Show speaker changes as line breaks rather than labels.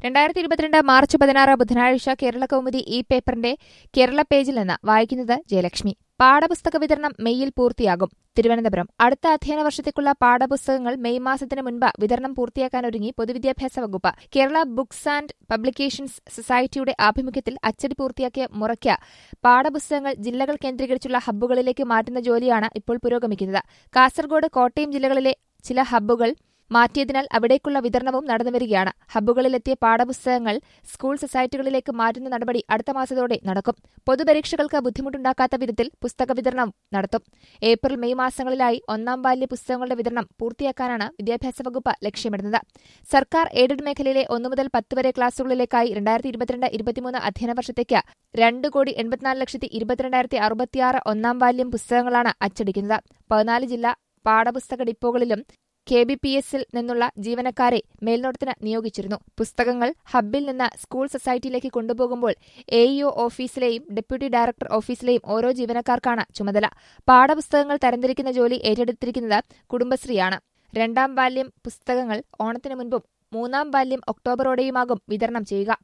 രണ്ടായിരത്തി ഇരുപത്തിരണ്ട് മാർച്ച് പതിനാറ് ബുധനാഴ്ച കേരള കൗമുദി ഈ പേപ്പറിന്റെ കേരള പേജിൽ നിന്ന് വായിക്കുന്നത് ജയലക്ഷ്മി പാഠപുസ്തക വിതരണം മെയ്യിൽ പൂർത്തിയാകും തിരുവനന്തപുരം അടുത്ത അധ്യയന വർഷത്തേക്കുള്ള പാഠപുസ്തകങ്ങൾ മെയ് മാസത്തിന് മുൻപ് വിതരണം പൂർത്തിയാക്കാനൊരുങ്ങി പൊതുവിദ്യാഭ്യാസ വകുപ്പ് കേരള ബുക്സ് ആൻഡ് പബ്ലിക്കേഷൻസ് സൊസൈറ്റിയുടെ ആഭിമുഖ്യത്തിൽ അച്ചടി പൂർത്തിയാക്കിയ മുറയ്ക്ക് പാഠപുസ്തകങ്ങൾ ജില്ലകൾ കേന്ദ്രീകരിച്ചുള്ള ഹബ്ബുകളിലേക്ക് മാറ്റുന്ന ജോലിയാണ് ഇപ്പോൾ പുരോഗമിക്കുന്നത് കാസർഗോഡ് കോട്ടയം ജില്ലകളിലെ ചില ഹബ്ബുകൾ മാറ്റിയതിനാൽ അവിടേക്കുള്ള വിതരണവും നടന്നുവരികയാണ് ഹബ്ബുകളിലെത്തിയ പാഠപുസ്തകങ്ങൾ സ്കൂൾ സൊസൈറ്റികളിലേക്ക് മാറ്റുന്ന നടപടി അടുത്ത മാസത്തോടെ നടക്കും പൊതുപരീക്ഷകൾക്ക് ബുദ്ധിമുട്ടുണ്ടാക്കാത്ത വിധത്തിൽ പുസ്തക വിതരണം നടത്തും ഏപ്രിൽ മെയ് മാസങ്ങളിലായി ഒന്നാം ബാല്യ പുസ്തകങ്ങളുടെ വിതരണം പൂർത്തിയാക്കാനാണ് വിദ്യാഭ്യാസ വകുപ്പ് ലക്ഷ്യമിടുന്നത് സർക്കാർ എയ്ഡഡ് മേഖലയിലെ ഒന്നു മുതൽ പത്ത് വരെ ക്ലാസുകളിലേക്കായി രണ്ടായിരത്തി ഇരുപത്തിരണ്ട് ഇരുപത്തിമൂന്ന് അധ്യയന വർഷത്തേക്ക് രണ്ട് കോടി എൺപത്തിനാല് ലക്ഷത്തി ഇരുപത്തിരണ്ടായിരത്തി അറുപത്തിയാറ് ഒന്നാം ബാല്യം പുസ്തകങ്ങളാണ് അച്ചടിക്കുന്നത് പതിനാല് ജില്ലാ പാഠപുസ്തക ഡിപ്പോകളിലും കെ ബി പി എസിൽ നിന്നുള്ള ജീവനക്കാരെ മേൽനോട്ടത്തിന് നിയോഗിച്ചിരുന്നു പുസ്തകങ്ങൾ ഹബ്ബിൽ നിന്ന് സ്കൂൾ സൊസൈറ്റിയിലേക്ക് കൊണ്ടുപോകുമ്പോൾ എ ഇഒ ഓഫീസിലെയും ഡെപ്യൂട്ടി ഡയറക്ടർ ഓഫീസിലെയും ഓരോ ജീവനക്കാർക്കാണ് ചുമതല പാഠപുസ്തകങ്ങൾ തരംതിരിക്കുന്ന ജോലി ഏറ്റെടുത്തിരിക്കുന്നത് കുടുംബശ്രീയാണ് രണ്ടാം ബാല്യം പുസ്തകങ്ങൾ ഓണത്തിന് മുൻപും മൂന്നാം ബാല്യം ഒക്ടോബറോടെയുമാകും വിതരണം ചെയ്യുക